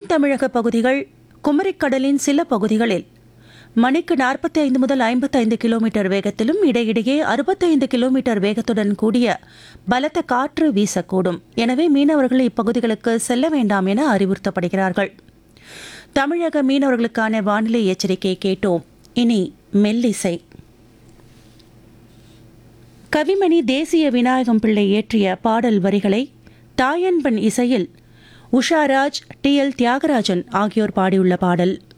தமிழக பகுதிகள் குமரிக்கடலின் சில பகுதிகளில் மணிக்கு நாற்பத்தி ஐந்து முதல் ஐம்பத்தைந்து கிலோமீட்டர் வேகத்திலும் இடையிடையே அறுபத்தைந்து கிலோமீட்டர் வேகத்துடன் கூடிய பலத்த காற்று வீசக்கூடும் எனவே மீனவர்கள் இப்பகுதிகளுக்கு செல்ல வேண்டாம் என அறிவுறுத்தப்படுகிறார்கள் தமிழக மீனவர்களுக்கான வானிலை எச்சரிக்கை கேட்டோம் இனி மெல்லிசை கவிமணி தேசிய விநாயகம் பிள்ளை இயற்றிய பாடல் வரிகளை தாயன்பன் இசையில் உஷாராஜ் டி எல் தியாகராஜன் ஆகியோர் பாடியுள்ள பாடல்